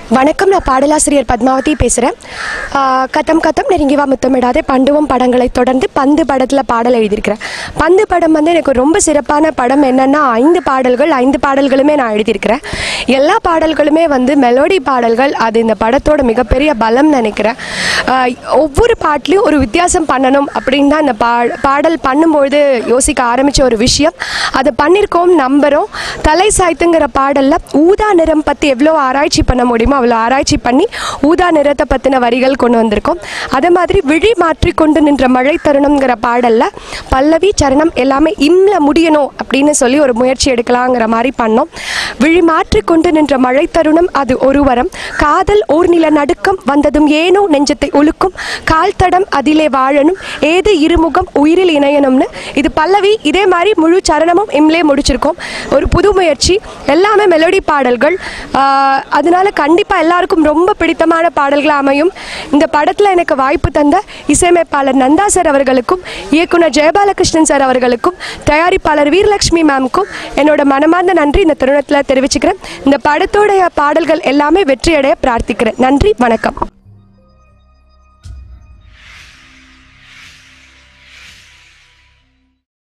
வணக்கம் நான் பாடலாசிரியர் பத்மாவதி பேசுகிறேன் கதம் கதம் நெருங்கி வா முத்தமிடாதே பண்டுவம் படங்களை தொடர்ந்து பந்து படத்தில் பாடல் எழுதியிருக்கிறேன் பந்து படம் வந்து எனக்கு ரொம்ப சிறப்பான படம் என்னென்னா ஐந்து பாடல்கள் ஐந்து பாடல்களுமே நான் எழுதியிருக்கிறேன் எல்லா பாடல்களுமே வந்து மெலோடி பாடல்கள் அது இந்த படத்தோட மிகப்பெரிய பலம் நினைக்கிறேன் ஆஹ் ஒவ்வொரு பாட்லேயும் ஒரு வித்தியாசம் பண்ணணும் அப்படின்னு தான் இந்த பா பாடல் பண்ணும்பொழுது யோசிக்க ஆரம்பித்த ஒரு விஷயம் அதை பண்ணியிருக்கோம் நம்புகிறோம் தலை சாய்த்துங்கிற பாடலில் ஊதா நிறம் பற்றி எவ்வளோ ஆராய்ச்சி பண்ண முடியுமோ அவ்வளோ ஆராய்ச்சி பண்ணி ஊதா நிறத்தை பற்றின வரிகள் கொண்டு வந்திருக்கோம் அதே மாதிரி விழி மாற்றி கொண்டு நின்ற மழை தருணம்ங்கிற பாடலில் பல்லவி சரணம் எல்லாமே இம்ல முடியணும் அப்படின்னு சொல்லி ஒரு முயற்சி எடுக்கலாங்கிற மாதிரி பண்ணோம் விழி மாற்றி கொண்டு நின்ற மழை தருணம் அது ஒரு வரம் காதல் ஓர் நில நடுக்கம் வந்ததும் ஏனோ நெஞ்சத்தை ஒழுக்கும் கால் தடம் அதிலே வாழணும் ஏது இருமுகம் உயிரில் இணையணும்னு இது பல்லவி இதே மாதிரி முழு சரணமும் இம்லே முடிச்சிருக்கோம் ஒரு புது முயற்சி எல்லாமே மெலோடி பாடல்கள் ஆஹ் அதனால கண்டிப்பாக எல்லாருக்கும் ரொம்ப பிடித்தமான பாடல்கள் அமையும் இந்த படத்தில் எனக்கு வாய்ப்பு தந்த இசையமைப்பாளர் நந்தா சார் அவர்களுக்கும் இயக்குனர் ஜெயபாலகிருஷ்ணன் சார் அவர்களுக்கும் தயாரிப்பாளர் வீரலட்சுமி மேம்க்கும் என்னோட மனமார்ந்த நன்றி இந்த தருணத்தில் தெரிவிச்சுக்கிறேன் இந்த படத்தோடைய பாடல்கள் எல்லாமே வெற்றியடைய பிரார்த்திக்கிறேன் நன்றி வணக்கம்